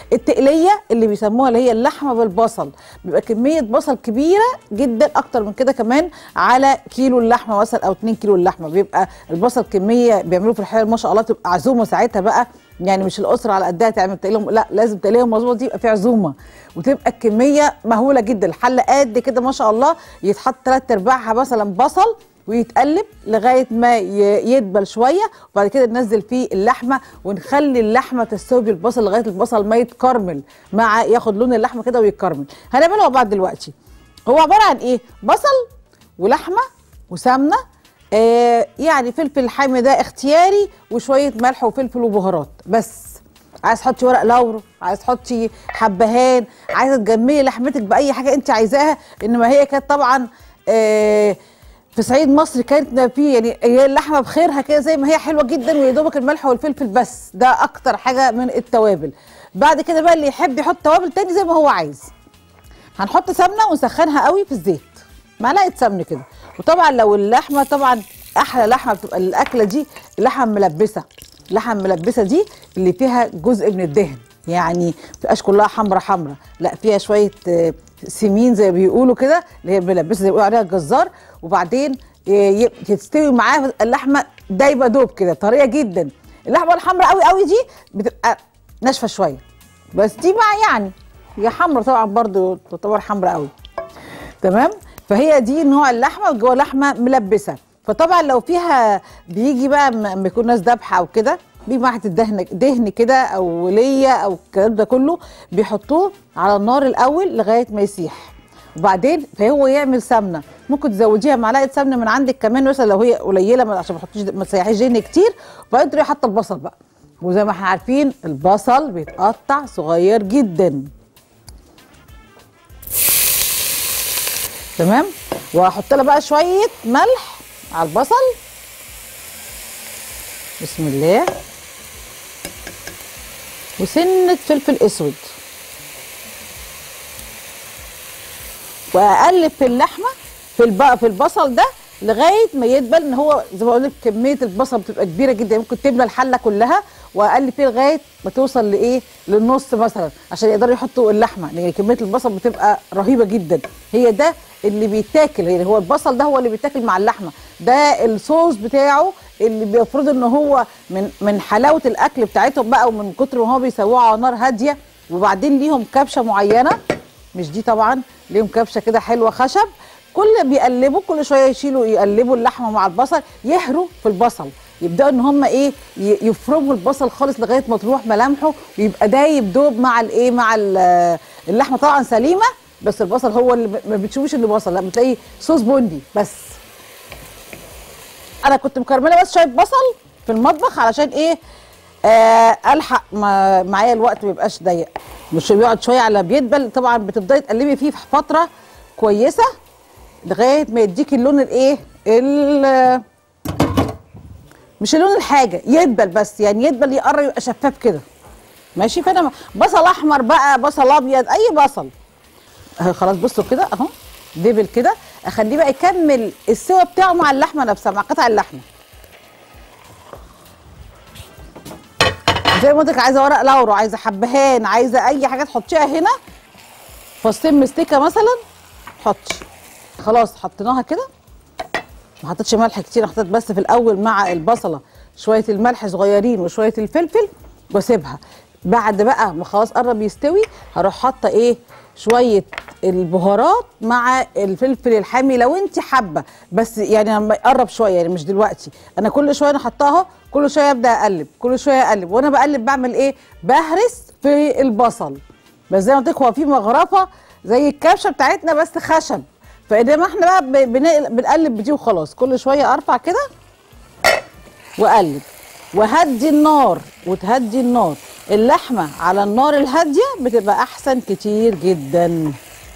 التقليه اللي بيسموها اللي هي اللحمه بالبصل بيبقى كميه بصل كبيره جدا اكتر من كده كمان على كيلو اللحمه مثلا او 2 كيلو اللحمه بيبقى البصل كميه بيعملوا في الحلال ما شاء الله تبقى عزومه ساعتها بقى يعني مش الاسره على قدها تعمل تقليهم لا لازم تقليهم مظبوط دي يبقى في عزومه وتبقى الكميه مهوله جدا الحله قد كده ما شاء الله يتحط ثلاث ارباعها مثلا بصل ويتقلب لغايه ما ي- يدبل شويه وبعد كده ننزل فيه اللحمه ونخلي اللحمه تستوي بالبصل لغايه البصل ما يتكرمل مع ياخد لون اللحمه كده ويتكرمل هنعمله مع بعض دلوقتي هو عباره عن ايه بصل ولحمه وسمنه آه يعني فلفل حامي ده اختياري وشويه ملح وفلفل وبهارات بس عايز تحطي ورق لورو عايز تحطي حبهان عايزه تجملي لحمتك باي حاجه انت عايزاها انما هي كانت طبعا آه في صعيد مصر كانت في يعني هي اللحمه بخيرها كده زي ما هي حلوه جدا ويا دوبك الملح والفلفل بس ده اكتر حاجه من التوابل بعد كده بقى اللي يحب يحط توابل تاني زي ما هو عايز هنحط سمنه ونسخنها قوي في الزيت معلقه سمن كده وطبعا لو اللحمه طبعا احلى لحمه بتبقى الاكله دي اللحمه الملبسه اللحمه الملبسه دي اللي فيها جزء من الدهن يعني ما تبقاش كلها حمرا حمرا لا فيها شويه آه، سمين زي ما بيقولوا كده اللي هي ملبسه زي ما بيقولوا عليها الجزار وبعدين ي- ي- تستوي معاها اللحمه دايبه دوب كده طريه جدا اللحمه الحمراء قوي قوي دي بتبقى ناشفه شويه بس دي مع يعني هي حمرا طبعا برضو تعتبر حمرا قوي تمام فهي دي نوع اللحمه وجوه لحمه ملبسه فطبعا لو فيها بيجي بقى لما يكون ناس ذابحه او كده بيجي معاها الدهن دهن كده او ليا او الكلام ده كله بيحطوه على النار الاول لغايه ما يسيح وبعدين فهو يعمل سمنه ممكن تزوديها معلقه سمنه من عندك كمان مثلا لو هي قليله ما- عشان ما تحطيش ما تسيحيش دهن كتير وبعدين تروحي حاطه البصل بقى وزي ما احنا عارفين البصل بيتقطع صغير جدا تمام وهحط لها بقى شويه ملح على البصل بسم الله وسنه فلفل اسود واقلب في اللحمه في الب... في البصل ده لغايه ما يدبل ان هو زي ما بقول لك كميه البصل بتبقى كبيره جدا ممكن تملى الحله كلها واقلب فيه لغايه ما توصل لايه للنص مثلا عشان يقدروا يحطوا اللحمه لان كميه البصل بتبقى رهيبه جدا هي ده اللي بيتاكل يعني هو البصل ده هو اللي بيتاكل مع اللحمه ده الصوص بتاعه اللي بيفرض ان هو من من حلاوه الاكل بتاعتهم بقى ومن كتر ما هو بيسووه على نار هاديه وبعدين ليهم كبشه معينه مش دي طبعا ليهم كبشه كده حلوه خشب كل بيقلبوا كل شويه يشيلوا يقلبوا اللحمه مع البصل يهروا في البصل يبداوا ان هم ايه ي- يفرموا البصل خالص لغايه ما تروح ملامحه ويبقى دايب دوب مع الايه مع ال- اللحمه طبعا سليمه بس البصل هو اللي ب- ما بتشوفوش اللي بصل لا بتلاقي صوص بندي بس انا كنت مكرمله بس شويه بصل في المطبخ علشان ايه آه الحق ما معايا الوقت ما يبقاش ضيق مش بيقعد شويه على بيدبل طبعا بتفضلي تقلبي فيه في فتره كويسه لغايه ما يديكي اللون الايه ال- مش اللون الحاجه يدبل بس يعني يدبل يقرب يبقى شفاف كده ماشي فانا بصل احمر بقى بصل ابيض اي بصل أهو خلاص بصوا كده اهو دبل كده اخليه بقى يكمل السوا بتاعه مع اللحمه نفسها مع قطع اللحمه زي ما قلت لك عايزه ورق لورو عايزه حبهان عايزه اي حاجه تحطيها هنا فصين مستكه مثلا حطي خلاص حطيناها كده ما حطيتش ملح كتير أنا حطيت بس في الاول مع البصله شويه الملح صغيرين وشويه الفلفل واسيبها بعد بقى ما خلاص قرب يستوي هروح حاطه ايه شويه البهارات مع الفلفل الحامي لو انت حابه بس يعني لما يقرب شويه يعني مش دلوقتي انا كل شويه انا حطاها كل شويه ابدا اقلب كل شويه اقلب وانا بقلب بعمل ايه بهرس في البصل بس زي ما قلت لك هو في مغرفه زي الكبشه بتاعتنا بس خشب فانما احنا بقى ب- بنقل- بنقلب بدي وخلاص كل شويه ارفع كده واقلب وهدي النار وتهدي النار اللحمه على النار الهاديه بتبقى احسن كتير جدا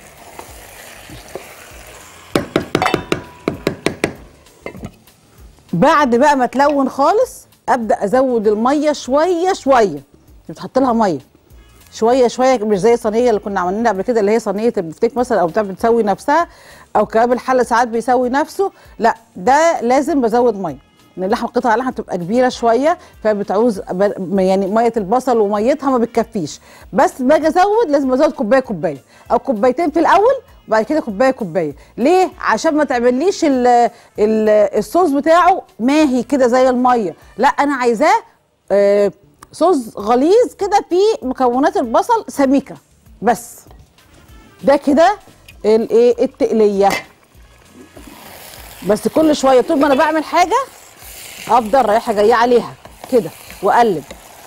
بعد بقى ما تلون خالص ابدا ازود الميه شويه شويه بتحط لها ميه شويه شويه مش زي الصينيه اللي كنا عاملينها قبل كده اللي هي صينيه البفتيك مثلا او بتاع بتسوي نفسها او كباب الحله ساعات بيسوي نفسه لا ده لازم بزود ميه ان اللحمه قطع اللحمه بتبقى كبيره شويه فبتعوز ب- يعني ميه البصل وميتها ما بتكفيش بس باجي ازود لازم ازود كوبايه كوبايه او كوبايتين في الاول وبعد كده كوبايه كوبايه ليه عشان ما تعمليش ال ال الصوص بتاعه ماهي كده زي الميه لا انا عايزاه آه، صوص غليظ كده فيه مكونات البصل سميكه بس ده كده الايه التقليه بس كل شويه طول ما انا بعمل حاجه افضل رايحه جايه عليها كده واقلب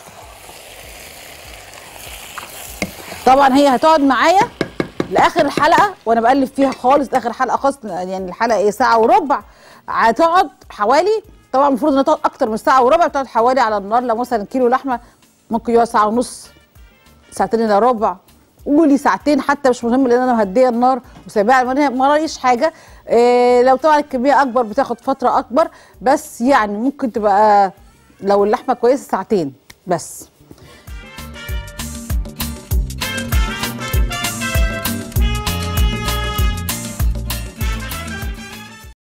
طبعا هي هتقعد معايا لاخر الحلقه وانا بقلب فيها خالص لاخر حلقه خالص يعني الحلقه ايه ساعه وربع هتقعد حوالي طبعا المفروض انها تقعد اكتر من ساعه وربع بتقعد حوالي على النار لو مثلا كيلو لحمه ممكن يقعد ساعه ونص ساعتين الا ربع قولي ساعتين حتى مش مهم لان انا مهديه النار وسايباها على النار، ما رايش حاجه إيه لو طبعا الكميه اكبر بتاخد فتره اكبر بس يعني ممكن تبقى لو اللحمه كويسه ساعتين بس